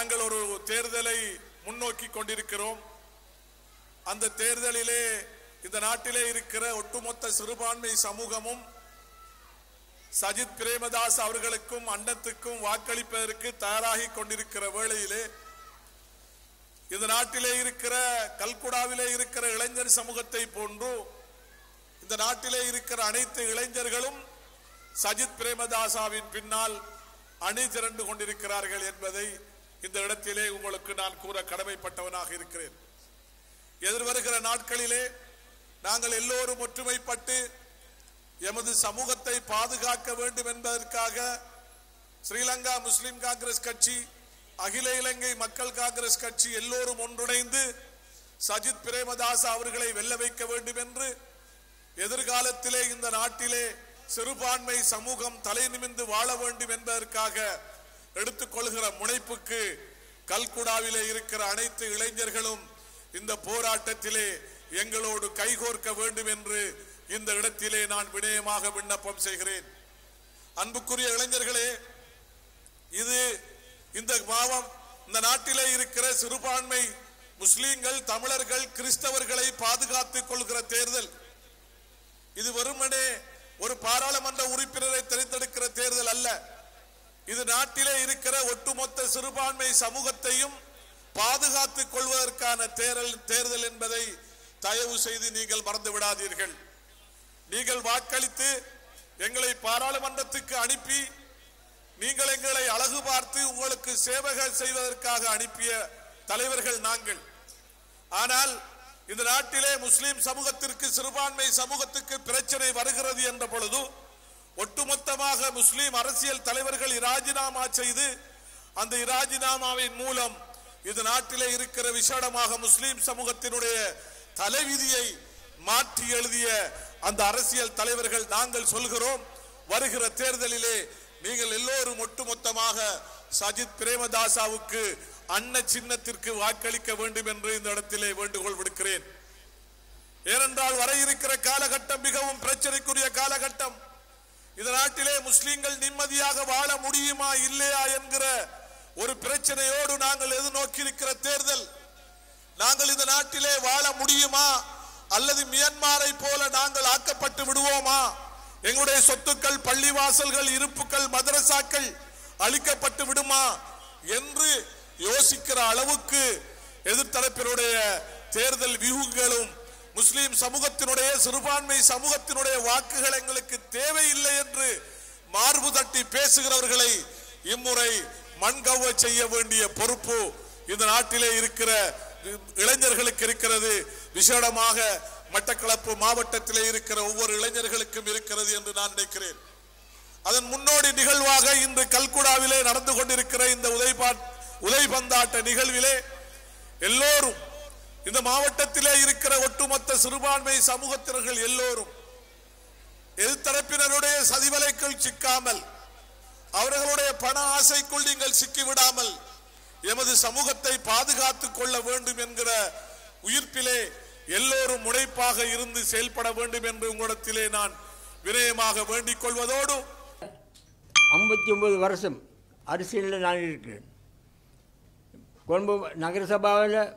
நாங்கள் ஒரு தேர்தலை முன்னோக்கி கொண்டிருக்கிறோம் அந்த தேர்தலிலே இந்த நாட்டிலே இருக்கிற ஒட்டுமொத்த சிறுபான்மை சமூகமும் சஜித் பிரேமதாஸ் அவர்களுக்கும் அன்னத்துக்கும் வாக்களிப்பதற்கு தயாராகி கொண்டிருக்கிற வேளையிலே இந்த நாட்டிலே இருக்கிற கல்குடாவிலே இருக்கிற இளைஞர் சமூகத்தை போன்று இந்த நாட்டிலே இருக்கிற அனைத்து இளைஞர்களும் சஜித் பிரேமதாசாவின் பின்னால் அணி திரண்டு கொண்டிருக்கிறார்கள் என்பதை இந்த இடத்திலே உங்களுக்கு நான் கூற கடமைப்பட்டவனாக இருக்கிறேன் எதிர்வருகிற நாட்களிலே நாங்கள் எல்லோரும் ஒற்றுமைப்பட்டு எமது சமூகத்தை பாதுகாக்க வேண்டும் என்பதற்காக ஸ்ரீலங்கா முஸ்லிம் காங்கிரஸ் கட்சி அகில இலங்கை மக்கள் காங்கிரஸ் கட்சி எல்லோரும் ஒன்றிணைந்து சஜித் பிரேமதாஸ் அவர்களை வெல்ல வைக்க வேண்டும் என்று எதிர்காலத்திலே இந்த நாட்டிலே சிறுபான்மை சமூகம் தலை நிமிர்ந்து வாழ வேண்டும் என்பதற்காக எடுத்துக்கொள்கிற முனைப்புக்கு கல்குடாவிலே இருக்கிற அனைத்து இளைஞர்களும் இந்த போராட்டத்திலே எங்களோடு கைகோர்க்க வேண்டும் என்று இந்த இடத்திலே நான் வினயமாக விண்ணப்பம் செய்கிறேன் அன்புக்குரிய இளைஞர்களே இது இந்த மாவம் இந்த நாட்டிலே இருக்கிற சிறுபான்மை முஸ்லீம்கள் தமிழர்கள் கிறிஸ்தவர்களை பாதுகாத்துக் கொள்கிற தேர்தல் இது வெறுமனே ஒரு பாராளுமன்ற உறுப்பினரை தேர்ந்தெடுக்கிற தேர்தல் அல்ல இது நாட்டிலே இருக்கிற ஒட்டுமொத்த சிறுபான்மை சமூகத்தையும் பாதுகாத்துக் கொள்வதற்கான தேர்தல் தேர்தல் என்பதை தயவு செய்து நீங்கள் மறந்து விடாதீர்கள் நீங்கள் வாக்களித்து எங்களை பாராளுமன்றத்துக்கு அனுப்பி நீங்கள் எங்களை அழகு பார்த்து உங்களுக்கு சேவக செய்வதற்காக அனுப்பிய தலைவர்கள் நாங்கள் ஆனால் இந்த நாட்டிலே முஸ்லிம் சமூகத்திற்கு சிறுபான்மை சமூகத்துக்கு பிரச்சனை வருகிறது என்ற பொழுது ஒட்டுமொத்தமாக முஸ்லிம் அரசியல் தலைவர்கள் ராஜினாமா செய்து அந்த ராஜினாமாவின் மூலம் இது நாட்டிலே இருக்கிற விசேடமாக முஸ்லிம் சமூகத்தினுடைய தலைவிதியை மாற்றி எழுதிய அந்த அரசியல் தலைவர்கள் நாங்கள் சொல்கிறோம் வருகிற தேர்தலிலே நீங்கள் எல்லோரும் ஒட்டுமொத்தமாக சஜித் பிரேமதாசாவுக்கு அன்ன சின்னத்திற்கு வாக்களிக்க வேண்டும் என்று இந்த இடத்திலே வேண்டுகோள் விடுக்கிறேன் ஏனென்றால் வர இருக்கிற காலகட்டம் மிகவும் பிரச்சனைக்குரிய காலகட்டம் இந்த நாட்டிலே முஸ்லிம்கள் நிம்மதியாக வாழ முடியுமா இல்லையா என்கிற ஒரு பிரச்சனையோடு நாங்கள் எதிர்நோக்கி இருக்கிற தேர்தல் நாங்கள் இந்த நாட்டிலே வாழ முடியுமா அல்லது மியன்மாரை போல நாங்கள் ஆக்கப்பட்டு விடுவோமா எங்களுடைய சொத்துக்கள் பள்ளிவாசல்கள் இருப்புக்கள் மதரசாக்கள் அழிக்கப்பட்டு விடுமா என்று யோசிக்கிற அளவுக்கு எதிர்த்தரப்பினுடைய தேர்தல் வியூகங்களும் முஸ்லிம் சமூகத்தினுடைய சிறுபான்மை சமூகத்தினுடைய வாக்குகள் எங்களுக்கு தேவையில்லை என்று மார்பு தட்டி பேசுகிறவர்களை இம்முறை மண்கவ்வ செய்ய வேண்டிய பொறுப்பு இந்த நாட்டிலே இருக்கிற இளைஞர்களுக்கு இருக்கிறது விசேடமாக மட்டக்களப்பு மாவட்டத்திலே இருக்கிற ஒவ்வொரு இளைஞர்களுக்கும் இருக்கிறது என்று நான் நினைக்கிறேன் அதன் முன்னோடி நிகழ்வாக இன்று கல்குடாவிலே நடந்து கொண்டிருக்கிற இந்த உதைபா உதைபந்தாட்ட நிகழ்விலே எல்லோரும் இந்த மாவட்டத்திலே இருக்கிற ஒட்டுமொத்த சிறுபான்மை சமூகத்தினர்கள் எல்லோரும் எதிர்த்தரப்பினருடைய சதிவலைக்குள் சிக்காமல் அவர்களுடைய பண ஆசைக்குள் நீங்கள் சிக்கிவிடாமல் எமது சமூகத்தை பாதுகாத்துக் கொள்ள வேண்டும் என்கிற உயிர்ப்பிலே எல்லோரும் முனைப்பாக இருந்து செயல்பட வேண்டும் என்று உங்களிடத்திலே நான் வினயமாக வேண்டிக் கொள்வதோடு ஐம்பத்தி ஒம்பது வருஷம் அரசியலில் நான் இருக்கிறேன் கொழும்பு நகரசபாவில்